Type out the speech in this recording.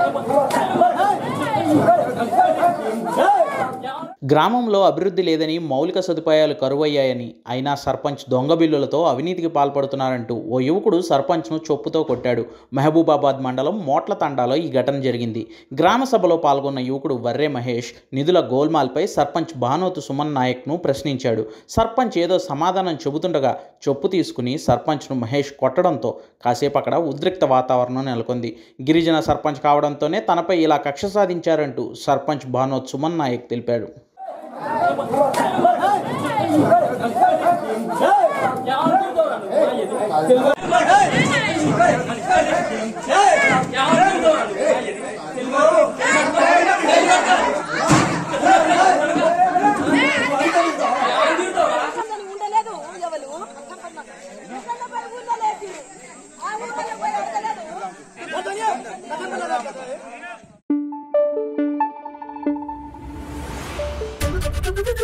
గ్రామంలో అభివృద్ధి లేదని మౌలిక సదుపాయాలు కరువయ్యాయని అయినా సర్పంచ్ దొంగ బిల్లులతో అవినీతికి పాల్పడుతున్నారంటూ ఓ యువకుడు సర్పంచ్ను చొప్పుతో కొట్టాడు మహబూబాబాద్ మండలం మోట్ల తండాలో ఈ ఘటన జరిగింది గ్రామ సభలో పాల్గొన్న యువకుడు వర్రే మహేష్ నిధుల గోల్మాల్పై సర్పంచ్ భానోతు సుమన్ నాయక్ను ప్రశ్నించాడు సర్పంచ్ ఏదో సమాధానం చెబుతుండగా చొప్పు తీసుకుని సర్పంచ్ను మహేష్ కొట్టడంతో కాసేపు అక్కడ ఉద్రిక్త వాతావరణం నెలకొంది గిరిజన సర్పంచ్ కావడంతోనే తనపై ఇలా కక్ష సాధించారంటూ సర్పంచ్ భానోత్ సుమన్ నాయక్ తెలిపాడు అసలు ఉండలేదు ఎవరు నిజంగా పోయి ఉండలేదు ఆ ఊళ్ళో పోయి ఉండలేదు